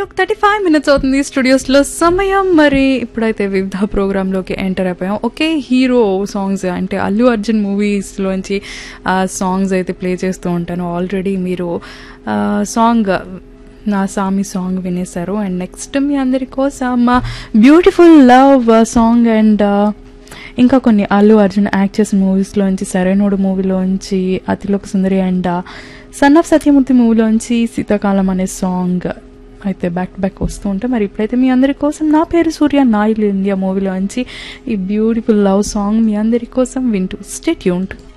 clock thirty five minutes అవుతుంది స్టూడియోస్లో సమయం మరి ఇప్పుడైతే వివిధ ప్రోగ్రాంలోకి ఎంటర్ అయిపోయాం ఒకే హీరో సాంగ్స్ అంటే అల్లు అర్జున్ మూవీస్లోంచి సాంగ్స్ అయితే ప్లే చేస్తూ ఉంటాను ఆల్రెడీ మీరు సాంగ్ నా సామి సాంగ్ వినేశారు అండ్ నెక్స్ట్ మీ అందరి కోసం బ్యూటిఫుల్ లవ్ సాంగ్ అండ్ ఇంకా కొన్ని అల్లు అర్జున్ యాక్ట్ చేసిన మూవీస్లోంచి సరైనోడు మూవీలోంచి Athiloka Sundari and son of Satyamurthy మూవీలోంచి శీతాకాలం అనే సాంగ్ అయితే బ్యాక్ టు బ్యాక్ వస్తూ ఉంటే మరి ఇప్పుడైతే మీ అందరి కోసం నా పేరు సూర్య నాయిల్ ఇండియా మూవీలోంచి ఈ బ్యూటిఫుల్ లవ్ సాంగ్ మీ అందరి కోసం వింటూ స్టేట్ యూంట్